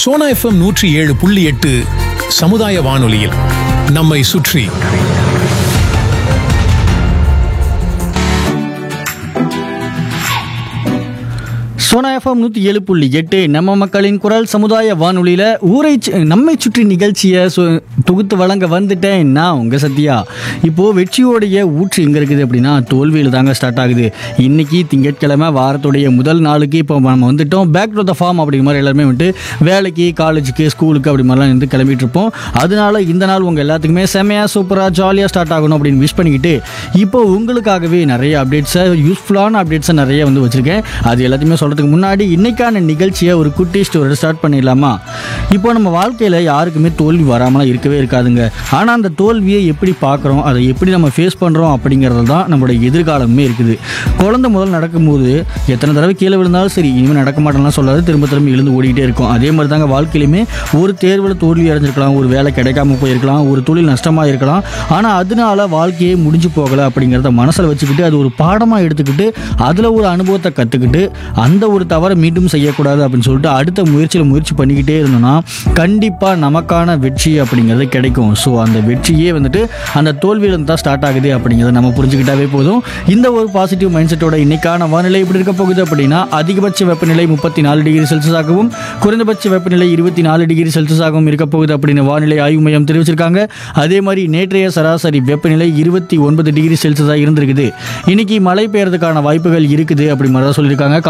Sona FM நூற்றி ஏழு புள்ளி எட்டு சமுதாய வானொலியில் நம்மை சுற்றி சோனா எஃப்எம் நூற்றி ஏழு புள்ளி எட்டு நம்ம மக்களின் குரல் சமுதாய வானொலியில் ஊரை சு- நம்மை சுற்றி நிகழ்ச்சியை சு- தொகுத்து வழங்க வந்துட்டேன் நான் உங்கள் சத்யா இப்போது வெற்றியோடைய ஊற்று எங்கே இருக்குது அப்படின்னா தோல்வியில் தாங்க ஸ்டார்ட் ஆகுது இன்னைக்கு திங்கட்கிழமை வாரத்துடைய முதல் நாளுக்கு இப்போ நம்ம வந்துட்டோம் பேக் டு த ஃபார்ம் அப்படிங்கிற மாதிரி எல்லாருமே வந்துட்டு வேலைக்கு காலேஜுக்கு ஸ்கூலுக்கு அப்படி மாதிரிலாம் வந்து கிளம்பிட்டு இருப்போம் அதனால இந்த நாள் உங்கள் எல்லாத்துக்குமே செமையாக சூப்பராக ஜாலியாக ஸ்டார்ட் ஆகணும் அப்படின்னு விஷ் பண்ணிக்கிட்டு இப்போ உங்களுக்காகவே நிறைய அப்டேட்ஸை யூஸ்ஃபுல்லான அப்டேட்ஸை நிறைய வந்து வச்சுருக்கேன் அது எல்லாத்தையுமே சொல்கிறதுக்கு முன்னாடி இன்னைக்கான நிகழ்ச்சியை ஒரு குட்டி ஸ்டோரி ஸ்டார்ட் பண்ணிடலாமா இப்போ நம்ம வாழ்க்கையில் யாருக்குமே தோல்வி வராமலாம் இருக்கவே இருக்காதுங்க ஆனால் அந்த தோல்வியை எப்படி பார்க்குறோம் அதை எப்படி நம்ம ஃபேஸ் பண்ணுறோம் அப்படிங்கிறது தான் நம்மளுடைய எதிர்காலமே இருக்குது குழந்தை முதல் நடக்கும்போது எத்தனை தடவை கீழே விழுந்தாலும் சரி இனிமேல் நடக்க மாட்டேன்லாம் சொல்லாது திரும்ப திரும்ப எழுந்து ஓடிக்கிட்டே இருக்கும் அதே மாதிரி தாங்க வாழ்க்கையிலுமே ஒரு தேர்வில் தோல்வி அடைஞ்சிருக்கலாம் ஒரு வேலை கிடைக்காம போயிருக்கலாம் ஒரு தொழில் நஷ்டமாக இருக்கலாம் ஆனால் அதனால வாழ்க்கையே முடிஞ்சு போகலை அப்படிங்கிறத மனசில் வச்சுக்கிட்டு அது ஒரு பாடமாக எடுத்துக்கிட்டு அதில் ஒரு அனுபவத்தை கற்றுக்கிட்டு அந்த ஒரு தவறை மீண்டும் செய்யக்கூடாது அப்படின்னு சொல்லிட்டு அடுத்த முயற்சியில் முயற்சி பண்ணிக்கிட்டே இருந்தோம்னா கண்டிப்பாக நமக்கான வெற்றி அப்படிங்கிறது கிடைக்கும் ஸோ அந்த வெற்றியே வந்துட்டு அந்த தோல்வியிலிருந்து தான் ஸ்டார்ட் ஆகுது அப்படிங்கிறத நம்ம புரிஞ்சுக்கிட்டாவே போதும் இந்த ஒரு பாசிட்டிவ் மைண்ட் செட்டோட இன்னைக்கான வானிலை எப்படி இருக்க போகுது அப்படின்னா அதிகபட்ச வெப்பநிலை முப்பத்தி நாலு டிகிரி செல்சியஸாகவும் குறைந்தபட்ச வெப்பநிலை இருபத்தி நாலு டிகிரி செல்சியஸாகவும் இருக்க போகுது அப்படின்னு வானிலை ஆய்வு மையம் தெரிவிச்சிருக்காங்க அதே மாதிரி நேற்றைய சராசரி வெப்பநிலை இருபத்தி ஒன்பது டிகிரி செல்சியஸாக இருந்திருக்குது இன்னைக்கு மழை பெய்யறதுக்கான வாய்ப்புகள் இருக்குது அப்படி மாதிரி தான் சொல்லியிருக்காங்க